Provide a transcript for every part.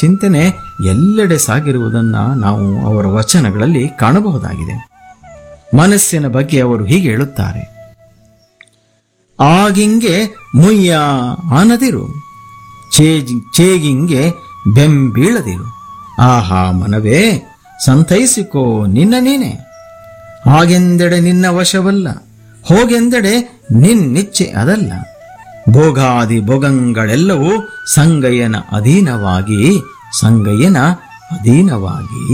ಚಿಂತನೆ ಎಲ್ಲೆಡೆ ಸಾಗಿರುವುದನ್ನು ನಾವು ಅವರ ವಚನಗಳಲ್ಲಿ ಕಾಣಬಹುದಾಗಿದೆ ಮನಸ್ಸಿನ ಬಗ್ಗೆ ಅವರು ಹೀಗೆ ಹೇಳುತ್ತಾರೆ ಆಗಿಂಗೆ ಮುಯ್ಯ ಆನದಿರು ಚೇಜಿ ಚೇಗಿಂಗೆ ಬೆಂಬೀಳದಿರು ಆಹಾ ಮನವೇ ಸಂತೈಸಿಕೋ ನಿನ್ನ ನೀನೆ ಹಾಗೆಂದೆಡೆ ನಿನ್ನ ವಶವಲ್ಲ ಹೋಗೆಂದೆಡೆ ನಿನ್ನಿಚ್ಛೆ ಅದಲ್ಲ ಭೋಗಾದಿ ಭೋಗಗಳೆಲ್ಲವೂ ಸಂಗಯ್ಯನ ಅಧೀನವಾಗಿ ಸಂಗಯ್ಯನ ಅಧೀನವಾಗಿ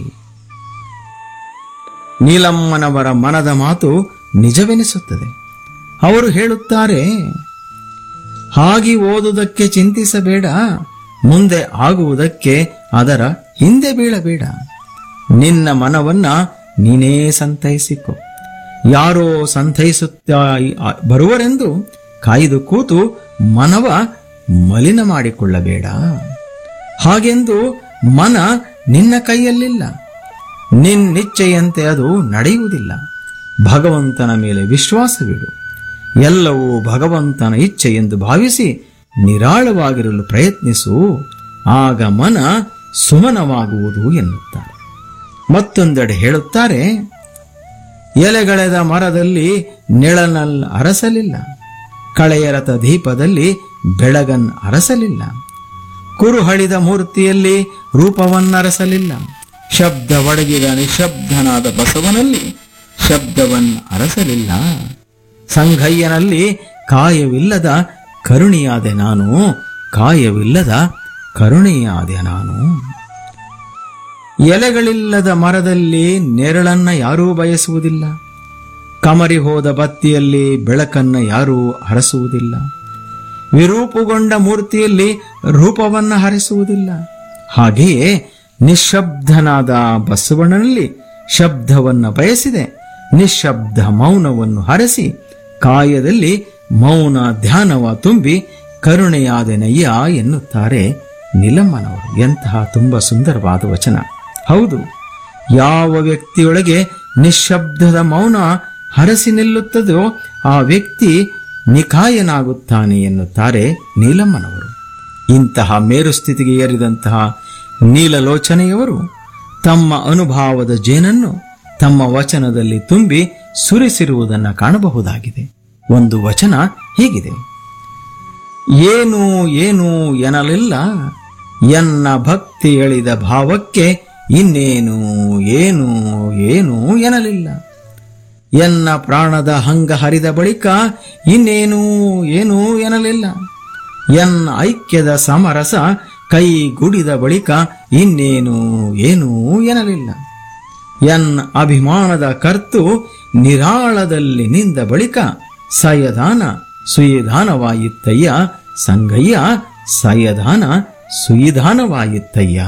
ನೀಲಮ್ಮನವರ ಮನದ ಮಾತು ನಿಜವೆನಿಸುತ್ತದೆ ಅವರು ಹೇಳುತ್ತಾರೆ ಹಾಗೆ ಓದುವುದಕ್ಕೆ ಚಿಂತಿಸಬೇಡ ಮುಂದೆ ಆಗುವುದಕ್ಕೆ ಅದರ ಹಿಂದೆ ಬೀಳಬೇಡ ನಿನ್ನ ಮನವನ್ನ ನೀನೇ ಸಂತೈಸಿಕೊ ಯಾರೋ ಸಂತೈಸುತ್ತಾ ಬರುವರೆಂದು ಕಾಯ್ದು ಕೂತು ಮನವ ಮಲಿನ ಮಾಡಿಕೊಳ್ಳಬೇಡ ಹಾಗೆಂದು ಮನ ನಿನ್ನ ಕೈಯಲ್ಲಿಲ್ಲ ನಿನ್ನಿಚ್ಛೆಯಂತೆ ಅದು ನಡೆಯುವುದಿಲ್ಲ ಭಗವಂತನ ಮೇಲೆ ವಿಶ್ವಾಸವಿಡು ಎಲ್ಲವೂ ಭಗವಂತನ ಇಚ್ಛೆ ಎಂದು ಭಾವಿಸಿ ನಿರಾಳವಾಗಿರಲು ಪ್ರಯತ್ನಿಸು ಆಗ ಮನ ಸುಮನವಾಗುವುದು ಎನ್ನುತ್ತಾರೆ ಮತ್ತೊಂದೆಡೆ ಹೇಳುತ್ತಾರೆ ಎಲೆಗಳೆದ ಮರದಲ್ಲಿ ನೆಳನಲ್ ಅರಸಲಿಲ್ಲ ಕಳೆಯರತ ದೀಪದಲ್ಲಿ ಬೆಳಗನ್ ಅರಸಲಿಲ್ಲ ಕುರುಹಳಿದ ಮೂರ್ತಿಯಲ್ಲಿ ರೂಪವನ್ನರಸಲಿಲ್ಲ ಶಬ್ದ ಒಡಗಿದ ನಿಶಬ್ದನಾದ ಬಸವನಲ್ಲಿ ಶಬ್ದವನ್ನ ಅರಸಲಿಲ್ಲ ಸಂಘಯ್ಯನಲ್ಲಿ ಕಾಯವಿಲ್ಲದ ಕರುಣಿಯಾದೆ ನಾನು ಕಾಯವಿಲ್ಲದ ಕರುಣೆಯಾದೆ ನಾನು ಎಲೆಗಳಿಲ್ಲದ ಮರದಲ್ಲಿ ನೆರಳನ್ನ ಯಾರೂ ಬಯಸುವುದಿಲ್ಲ ಕಮರಿ ಹೋದ ಬತ್ತಿಯಲ್ಲಿ ಬೆಳಕನ್ನ ಯಾರೂ ಹರಸುವುದಿಲ್ಲ ವಿರೂಪುಗೊಂಡ ಮೂರ್ತಿಯಲ್ಲಿ ರೂಪವನ್ನ ಹರಿಸುವುದಿಲ್ಲ ಹಾಗೆಯೇ ನಿಶ್ಶಬ್ದನಾದ ಬಸವಣ್ಣನಲ್ಲಿ ಶಬ್ದವನ್ನ ಬಯಸಿದೆ ನಿಶ್ಶಬ್ದ ಮೌನವನ್ನು ಹರಸಿ ಕಾಯದಲ್ಲಿ ಮೌನ ಧ್ಯಾನವ ತುಂಬಿ ಕರುಣೆಯಾದೆನಯ್ಯ ಎನ್ನುತ್ತಾರೆ ನಿಲಮ್ಮನವರು ಎಂತಹ ತುಂಬ ಸುಂದರವಾದ ವಚನ ಹೌದು ಯಾವ ವ್ಯಕ್ತಿಯೊಳಗೆ ನಿಶ್ಶಬ್ದದ ಮೌನ ಹರಸಿ ನಿಲ್ಲುತ್ತದೋ ಆ ವ್ಯಕ್ತಿ ನಿಕಾಯನಾಗುತ್ತಾನೆ ಎನ್ನುತ್ತಾರೆ ನೀಲಮ್ಮನವರು ಇಂತಹ ಮೇರು ಸ್ಥಿತಿಗೆ ಏರಿದಂತಹ ನೀಲಲೋಚನೆಯವರು ತಮ್ಮ ಅನುಭವದ ಜೇನನ್ನು ತಮ್ಮ ವಚನದಲ್ಲಿ ತುಂಬಿ ಸುರಿಸಿರುವುದನ್ನು ಕಾಣಬಹುದಾಗಿದೆ ಒಂದು ವಚನ ಹೀಗಿದೆ ಏನು ಏನು ಎನ್ನಲಿಲ್ಲ ಎನ್ನ ಭಕ್ತಿ ಎಳಿದ ಭಾವಕ್ಕೆ ಇನ್ನೇನು ಏನು ಏನು ಎನ್ನಲಿಲ್ಲ ಎನ್ನ ಪ್ರಾಣದ ಹಂಗ ಹರಿದ ಬಳಿಕ ಇನ್ನೇನು ಏನೂ ಎನ್ನಲಿಲ್ಲ ಎನ್ನ ಐಕ್ಯದ ಸಮರಸ ಕೈಗೂಡಿದ ಬಳಿಕ ಇನ್ನೇನು ಏನೂ ಎನ್ನಲಿಲ್ಲ ಎನ್ ಅಭಿಮಾನದ ಕರ್ತು ನಿರಾಳದಲ್ಲಿ ನಿಂದ ಬಳಿಕ ಸಯದಾನ ಸುಯಿಧಾನವಾಯಿತ್ತಯ್ಯ ಸಂಗಯ್ಯ ಸಯದಾನ ಸುಯಿಧಾನವಾಯಿತ್ತಯ್ಯ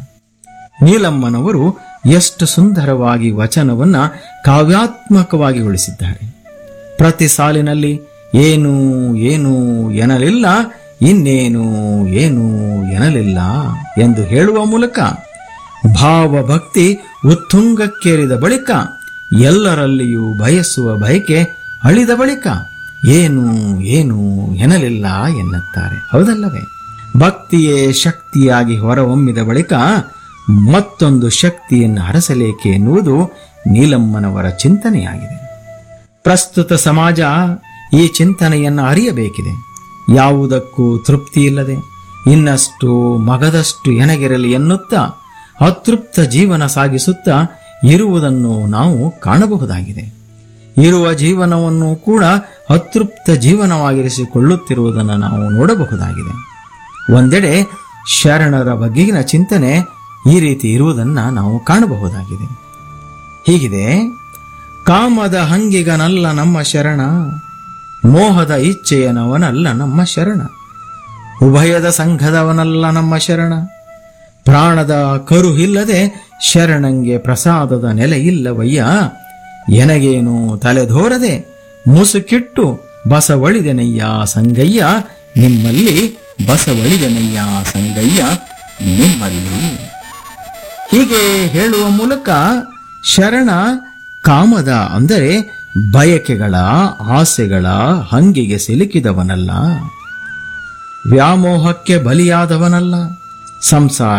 ನೀಲಮ್ಮನವರು ಎಷ್ಟು ಸುಂದರವಾಗಿ ವಚನವನ್ನ ಕಾವ್ಯಾತ್ಮಕವಾಗಿ ಉಳಿಸಿದ್ದಾರೆ ಪ್ರತಿ ಸಾಲಿನಲ್ಲಿ ಏನು ಏನು ಎನ್ನಲಿಲ್ಲ ಇನ್ನೇನು ಏನು ಎನ್ನಲಿಲ್ಲ ಎಂದು ಹೇಳುವ ಮೂಲಕ ಭಾವಭಕ್ತಿ ಉತ್ತುಂಗಕ್ಕೇರಿದ ಬಳಿಕ ಎಲ್ಲರಲ್ಲಿಯೂ ಬಯಸುವ ಬಯಕೆ ಅಳಿದ ಬಳಿಕ ಏನು ಏನು ಎನ್ನಲಿಲ್ಲ ಎನ್ನುತ್ತಾರೆ ಹೌದಲ್ಲವೇ ಭಕ್ತಿಯೇ ಶಕ್ತಿಯಾಗಿ ಹೊರಹೊಮ್ಮಿದ ಬಳಿಕ ಮತ್ತೊಂದು ಶಕ್ತಿಯನ್ನು ಹರಸಲೇಕೆ ಎನ್ನುವುದು ನೀಲಮ್ಮನವರ ಚಿಂತನೆಯಾಗಿದೆ ಪ್ರಸ್ತುತ ಸಮಾಜ ಈ ಚಿಂತನೆಯನ್ನು ಅರಿಯಬೇಕಿದೆ ಯಾವುದಕ್ಕೂ ತೃಪ್ತಿ ಇಲ್ಲದೆ ಇನ್ನಷ್ಟು ಮಗದಷ್ಟು ಎನಗಿರಲಿ ಎನ್ನುತ್ತಾ ಅತೃಪ್ತ ಜೀವನ ಸಾಗಿಸುತ್ತಾ ಇರುವುದನ್ನು ನಾವು ಕಾಣಬಹುದಾಗಿದೆ ಇರುವ ಜೀವನವನ್ನು ಕೂಡ ಅತೃಪ್ತ ಜೀವನವಾಗಿರಿಸಿಕೊಳ್ಳುತ್ತಿರುವುದನ್ನು ನಾವು ನೋಡಬಹುದಾಗಿದೆ ಒಂದೆಡೆ ಶರಣರ ಬಗೆಗಿನ ಚಿಂತನೆ ಈ ರೀತಿ ಇರುವುದನ್ನು ನಾವು ಕಾಣಬಹುದಾಗಿದೆ ಹೀಗಿದೆ ಕಾಮದ ಹಂಗಿಗನಲ್ಲ ನಮ್ಮ ಶರಣ ಮೋಹದ ಇಚ್ಛೆಯನವನಲ್ಲ ನಮ್ಮ ಶರಣ ಉಭಯದ ಸಂಘದವನಲ್ಲ ನಮ್ಮ ಶರಣ ಪ್ರಾಣದ ಕರುಹಿಲ್ಲದೆ ಶರಣಂಗೆ ಪ್ರಸಾದದ ನೆಲೆ ಇಲ್ಲವಯ್ಯ ಎನಗೇನು ತಲೆದೋರದೆ ಮುಸುಕಿಟ್ಟು ಬಸವಳಿದೆನಯ್ಯ ಸಂಗಯ್ಯ ನಿಮ್ಮಲ್ಲಿ ಬಸವಳಿದೆನಯ್ಯ ಸಂಗಯ್ಯ ನಿಮ್ಮಲ್ಲಿ ಹೀಗೆ ಹೇಳುವ ಮೂಲಕ ಶರಣ ಕಾಮದ ಅಂದರೆ ಬಯಕೆಗಳ ಆಸೆಗಳ ಹಂಗಿಗೆ ಸಿಲುಕಿದವನಲ್ಲ ವ್ಯಾಮೋಹಕ್ಕೆ ಬಲಿಯಾದವನಲ್ಲ ಸಂಸಾರ